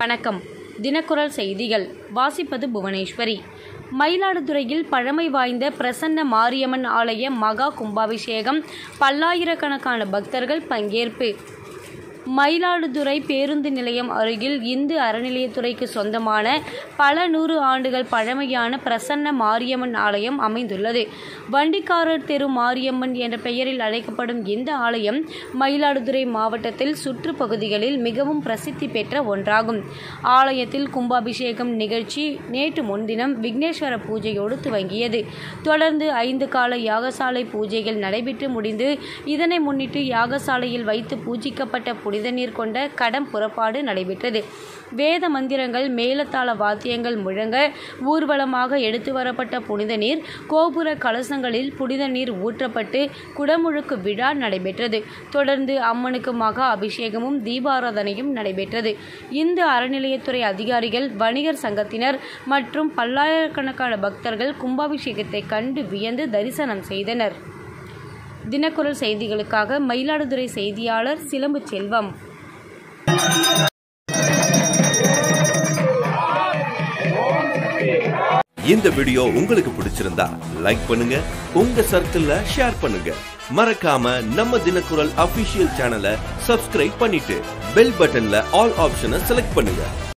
வணக்கம் தினக்குரல் செய்திகள் வாசிப்பது புவனேஸ்வரி மயிலாடுதுறையில் பழமை வாய்ந்த பிரசன்ன மாரியம்மன் ஆலய மகா கும்பாபிஷேகம் பல்லாயிரக்கணக்கான பக்தர்கள் பங்கேற்பு மயிலாடுதுறை பேருந்து நிலையம் அருகில் இந்து அறநிலையத்துறைக்கு சொந்தமான பல நூறு ஆண்டுகள் பழமையான பிரசன்ன மாரியம்மன் ஆலயம் அமைந்துள்ளது வண்டிக்காரர் தெரு மாரியம்மன் என்ற பெயரில் அழைக்கப்படும் இந்த ஆலயம் மயிலாடுதுறை மாவட்டத்தில் சுற்றுப்பகுதிகளில் மிகவும் பிரசித்தி பெற்ற ஒன்றாகும் ஆலயத்தில் கும்பாபிஷேகம் நிகழ்ச்சி நேற்று முன்தினம் விக்னேஸ்வர பூஜையோடு துவங்கியது தொடர்ந்து ஐந்து கால யாகசாலை பூஜைகள் நடைபெற்று முடிந்து இதனை முன்னிட்டு யாகசாலையில் வைத்து பூஜிக்கப்பட்ட புனித நீர் கொண்ட கடம் புறப்பாடு நடைபெற்றது வேத மந்திரங்கள் மேலத்தாள வாத்தியங்கள் முழங்க ஊர்வலமாக எடுத்து வரப்பட்ட புனித நீர் கோபுர கலசங்களில் புனித நீர் ஊற்றப்பட்டு குடமுழுக்கு விழா நடைபெற்றது தொடர்ந்து அம்மனுக்கு மகா அபிஷேகமும் தீபாராதனையும் நடைபெற்றது இந்து அறநிலையத்துறை அதிகாரிகள் வணிகர் சங்கத்தினர் மற்றும் பல்லாயிரக்கணக்கான பக்தர்கள் கும்பாபிஷேகத்தை கண்டு வியந்து தரிசனம் செய்தனர் தினக்குரல் செய்திகளுக்காக மயிலாடுதுறை செய்தியாளர் சிலம்பு செல்வம் இந்த வீடியோ உங்களுக்கு பிடிச்சிருந்தா லைக் பண்ணுங்க உங்க சர்க்கிள்ல ஷேர் பண்ணுங்க மறக்காம நம்ம தினக்குரல் அபிஷியல் சேனலை சப்ஸ்கிரைப் பண்ணிட்டு பெல் பட்டன்ல ஆல் ஆப்ஷனை செலக்ட் பண்ணுங்க